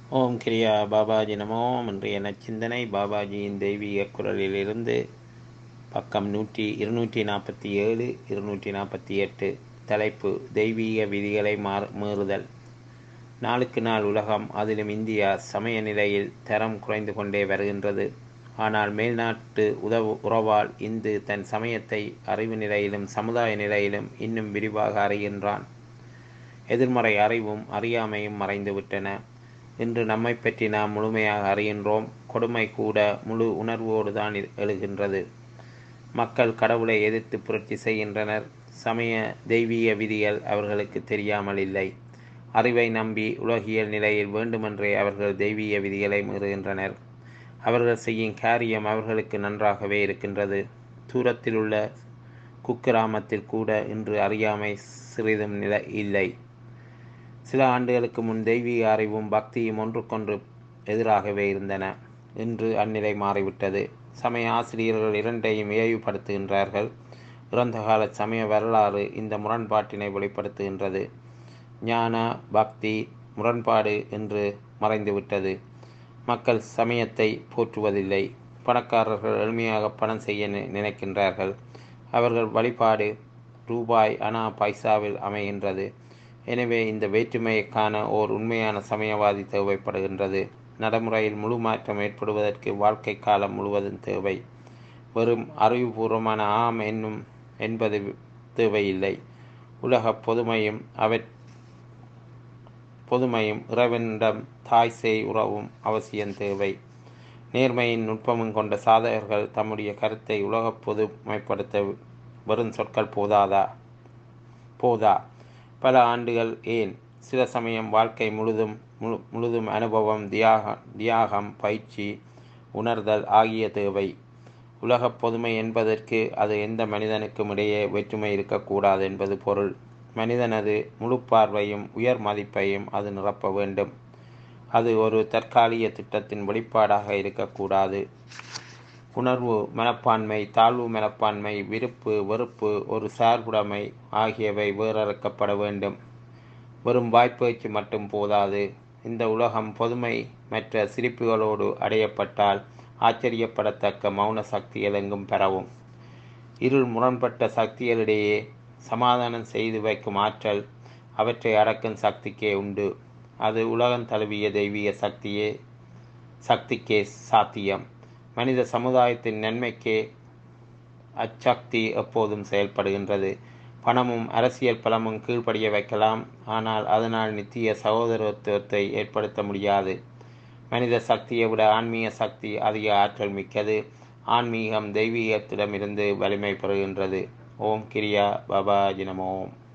ஓம் கிரியா பாபாஜி நமோ இன்றைய நச்சிந்தனை பாபாஜியின் தெய்வீக குரலிலிருந்து பக்கம் நூற்றி இருநூற்றி நாற்பத்தி ஏழு இருநூற்றி நாற்பத்தி எட்டு தலைப்பு தெய்வீக விதிகளை மாறு மீறுதல் நாளுக்கு நாள் உலகம் அதிலும் இந்தியா சமய நிலையில் தரம் குறைந்து கொண்டே வருகின்றது ஆனால் மேல்நாட்டு உதவு உறவால் இந்து தன் சமயத்தை அறிவு நிலையிலும் சமுதாய நிலையிலும் இன்னும் விரிவாக அறிகின்றான் எதிர்மறை அறிவும் அறியாமையும் மறைந்துவிட்டன இன்று நம்மை பற்றி நாம் முழுமையாக அறிகின்றோம் கொடுமை கூட முழு உணர்வோடு தான் எழுகின்றது மக்கள் கடவுளை எதிர்த்து புரட்சி செய்கின்றனர் சமய தெய்வீக விதிகள் அவர்களுக்கு தெரியாமல் இல்லை அறிவை நம்பி உலகியல் நிலையில் வேண்டுமென்றே அவர்கள் தெய்வீக விதிகளை மீறுகின்றனர் அவர்கள் செய்யும் காரியம் அவர்களுக்கு நன்றாகவே இருக்கின்றது தூரத்தில் உள்ள குக்கிராமத்தில் கூட இன்று அறியாமை சிறிதும் நிலை இல்லை சில ஆண்டுகளுக்கு முன் தெய்வீக அறிவும் பக்தியும் ஒன்றுக்கொன்று எதிராகவே இருந்தன இன்று அந்நிலை மாறிவிட்டது சமய ஆசிரியர்கள் இரண்டையும் இழிவுபடுத்துகின்றார்கள் இறந்த கால சமய வரலாறு இந்த முரண்பாட்டினை வெளிப்படுத்துகின்றது ஞான பக்தி முரண்பாடு என்று மறைந்துவிட்டது மக்கள் சமயத்தை போற்றுவதில்லை பணக்காரர்கள் எளிமையாக பணம் செய்ய நினைக்கின்றார்கள் அவர்கள் வழிபாடு ரூபாய் அனா பைசாவில் அமைகின்றது எனவே இந்த வேற்றுமையை காண ஓர் உண்மையான சமயவாதி தேவைப்படுகின்றது நடைமுறையில் முழு மாற்றம் ஏற்படுவதற்கு வாழ்க்கை காலம் முழுவதும் தேவை வெறும் அறிவுபூர்வமான ஆம் என்னும் என்பது தேவையில்லை உலக பொதுமையும் அவ பொதுமையும் இறைவனிடம் தாய் சேய் உறவும் அவசியம் தேவை நேர்மையின் நுட்பமும் கொண்ட சாதகர்கள் தம்முடைய கருத்தை உலக பொதுமைப்படுத்த வெறும் சொற்கள் போதாதா போதா பல ஆண்டுகள் ஏன் சில சமயம் வாழ்க்கை முழுதும் முழு முழுதும் அனுபவம் தியாக தியாகம் பயிற்சி உணர்தல் ஆகிய தேவை உலகப் பொதுமை என்பதற்கு அது எந்த மனிதனுக்கும் இடையே வேற்றுமை இருக்கக்கூடாது என்பது பொருள் மனிதனது முழு பார்வையும் உயர் மதிப்பையும் அது நிரப்ப வேண்டும் அது ஒரு தற்காலிக திட்டத்தின் வெளிப்பாடாக இருக்கக்கூடாது உணர்வு மனப்பான்மை தாழ்வு மனப்பான்மை விருப்பு வெறுப்பு ஒரு சார்புடைமை ஆகியவை வேறறுக்கப்பட வேண்டும் வெறும் வாய்ப்பேச்சு மட்டும் போதாது இந்த உலகம் பொதுமை மற்ற சிரிப்புகளோடு அடையப்பட்டால் ஆச்சரியப்படத்தக்க மௌன சக்திகள் எங்கும் பெறவும் இருள் முரண்பட்ட சக்திகளிடையே சமாதானம் செய்து வைக்கும் ஆற்றல் அவற்றை அடக்கும் சக்திக்கே உண்டு அது உலகம் தழுவிய தெய்வீக சக்தியே சக்திக்கே சாத்தியம் மனித சமுதாயத்தின் நன்மைக்கே அச்சக்தி எப்போதும் செயல்படுகின்றது பணமும் அரசியல் பலமும் கீழ்ப்படிய வைக்கலாம் ஆனால் அதனால் நித்திய சகோதரத்துவத்தை ஏற்படுத்த முடியாது மனித சக்தியை விட ஆன்மீக சக்தி அதிக ஆற்றல் மிக்கது ஆன்மீகம் தெய்வீகத்திடமிருந்து வலிமை பெறுகின்றது ஓம் கிரியா பாபா ஜினமோம்